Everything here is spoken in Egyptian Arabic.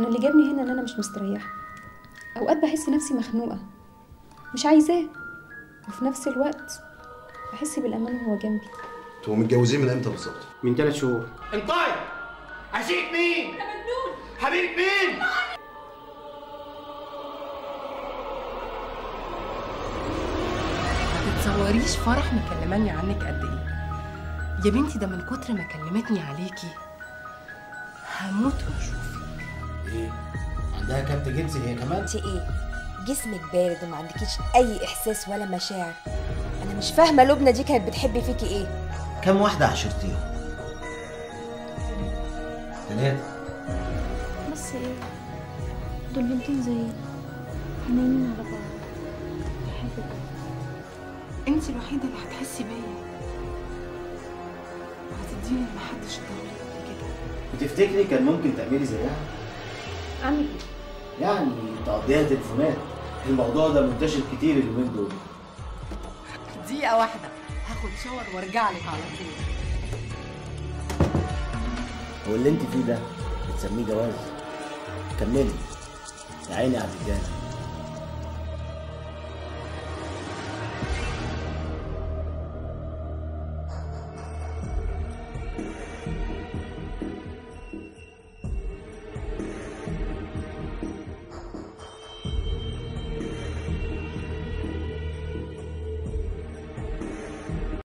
انا اللي جابني هنا ان انا مش مستريحه اوقات بحس نفسي مخنوقه مش عايزاه وفي نفس الوقت بحس بالامان وهو جنبي انتوا متجوزين من امتى بالظبط؟ من ثلاث شهور انطاي عشيق مين؟ يا مجنون حبيبة مين؟ ما تتصوريش فرح مكلماني عنك قد ايه يا بنتي ده من كتر ما كلمتني عليكي هموت واشوفك ايه عندها كارت جنسي هي كمان انت ايه جسمك بارد وما عندكيش اي احساس ولا مشاعر انا مش فاهمه لبنى دي كانت بتحب فيكي ايه كم واحده عشرتيها ثلاثه بس ايه دول بنتين زي حنينين على بعض بحبك انت الوحيده اللي هتحسي بيا وهتديني اللي محدش اداهولي قبل كده وتفتكري كان ممكن تعملي زيها اعمل ايه يعني تقضيها تليفونات الموضوع ده منتشر كتير اليومين دول دقيقه واحده هاخد شاور وارجع لك على طول هو اللي انت فيه ده بتسميه جواز كملي يا عيني على الرجاله